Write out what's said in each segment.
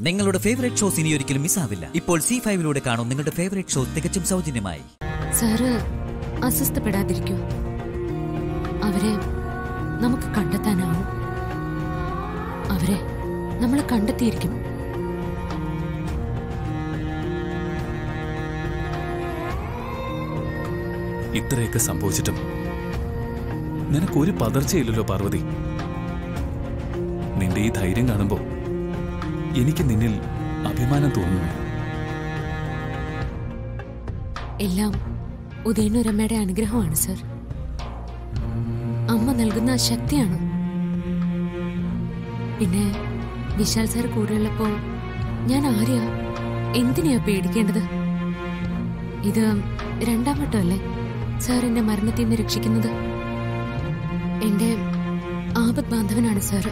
നിങ്ങളുടെ favourite shows ഇനി ഒരിക്കലും മിസ്സാവില്ല ഇപ്പോൾ സി ഫൈവിലൂടെ കാണും നിങ്ങളുടെ ഫേവറേറ്റ് ഷോ തികച്ചും സൗജന്യമായി സാറ് അസ്വസ്ഥപ്പെടാതിരിക്കൂ അവരെ നമുക്ക് കണ്ടെത്താനാവും അവരെ നമ്മൾ കണ്ടെത്തിയിരിക്കും ഇത്രയൊക്കെ സംഭവിച്ചിട്ടും നിനക്കൊരു പതർച്ചയില്ലല്ലോ പാർവതി നിന്റെ ഈ ധൈര്യം കാണുമ്പോൾ എനിക്ക് നിന്നിൽ അഭിമാനം തോന്നുന്നു എല്ലാം ഉദയനൂരമ്മയുടെ അനുഗ്രഹമാണ് സർ അമ്മ നൽകുന്ന ശക്തിയാണ് പിന്നെ വിശാൽ സാർ കൂടെയുള്ളപ്പോ ഞാൻ ആരെയാ എന്തിനെയാ പേടിക്കേണ്ടത് ഇത് രണ്ടാം വട്ടമല്ലേ സാർ എന്നെ മരണത്തിൽ നിന്ന് രക്ഷിക്കുന്നത് എന്റെ ആപത് ബാന്ധവനാണ് സാർ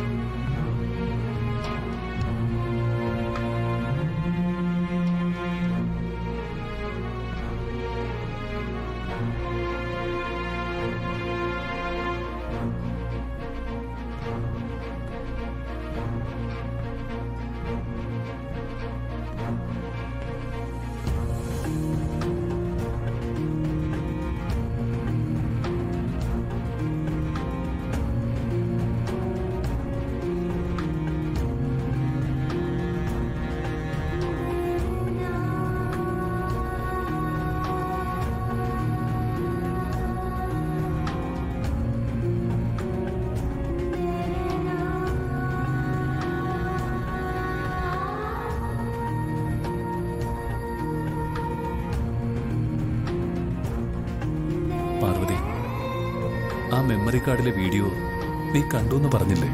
പാർവതി ആ മെമ്മറി കാർഡിലെ വീഡിയോ നീ കണ്ടു എന്ന് പറഞ്ഞില്ലേ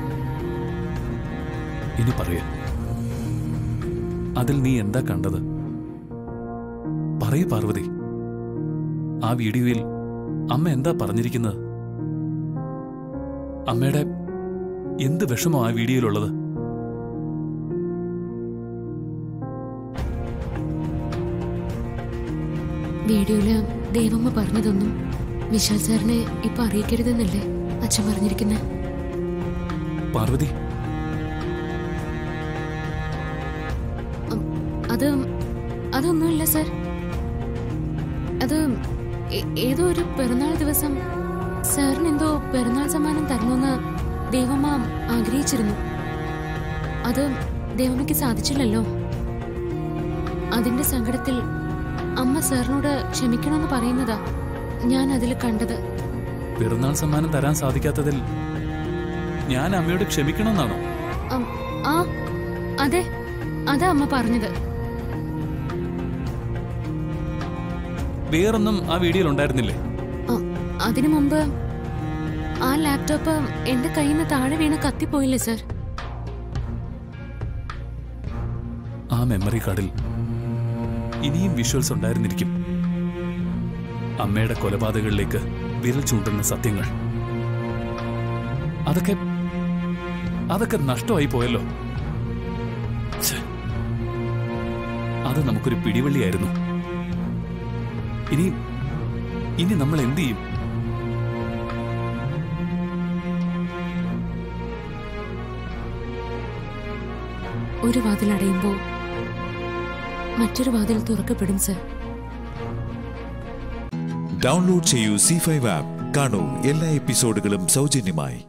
ഇനി പറയ അതിൽ നീ എന്താ കണ്ടത് പറയൂ പാർവതി ആ വീഡിയോയിൽ അമ്മ എന്താ പറഞ്ഞിരിക്കുന്നത് അമ്മയുടെ എന്ത് വിഷമോ ആ വീഡിയോയിലുള്ളത് വീഡിയോയില് ദേവമ്മ പറഞ്ഞതൊന്നും വിശാൽ സാറിനെ ഇപ്പൊ അറിയിക്കരുതെന്നല്ലേ അച്ഛൻ പറഞ്ഞിരിക്കുന്നത് പാർവതി അത് അതൊന്നുമില്ല സർ അത് ഏ- ഏതോ ഒരു പിറന്നാൾ ദിവസം സാറിന് എന്തോ പിറന്നാൾ സമ്മാനം തരണമെന്ന് ദേവമ്മ ആഗ്രഹിച്ചിരുന്നു അത് ദേവമ്മയ്ക്ക് സാധിച്ചില്ലല്ലോ അതിന്റെ സങ്കടത്തിൽ അമ്മ സാറിനോട് ക്ഷമിക്കണമെന്ന് പറയുന്നതാ ഞാൻ അതിൽ കണ്ടത് പിറന്നാൾ സമ്മാനം തരാൻ സാധിക്കാത്തതിൽ ഞാൻ അമ്മയോട് ക്ഷമിക്കണമെന്നാണോ അം, ആ അതെ അതാ അമ്മ പറഞ്ഞത് വേറൊന്നും ആ വീഡിയോയിൽ ഉണ്ടായിരുന്നില്ലേ അ- അതിനു മുമ്പ് ആ ലാപ്ടോപ്പ് എന്റെ കയ്യിൽ നിന്ന് താഴെ വീണ് കത്തിപ്പോയില്ലേ സർ ആ മെമ്മറി കാർഡിൽ ഇനിയും വിഷ്വൽസ് ഉണ്ടായിരുന്നിരിക്കും അമ്മയുടെ കൊലപാതകളിലേക്ക് വിരൽ ചൂണ്ടുന്ന സത്യങ്ങൾ അതൊക്കെ അതൊക്കെ നഷ്ടമായി പോയല്ലോ ഛെ. അത് നമുക്കൊരു പിടിവള്ളിയായിരുന്നു ഇനി ഇനി നമ്മൾ എന്ത് ചെയ്യും ഒരു വാതിൽ അടയുമ്പോൾ മറ്റൊരു വാതിൽ തുറക്കപ്പെടും സർ ഡൗൺലോഡ് ചെയ്യൂ സി ഫൈവ് ആപ്പ് കാണൂ എല്ലാ എപ്പിസോഡുകളും സൗജന്യമായി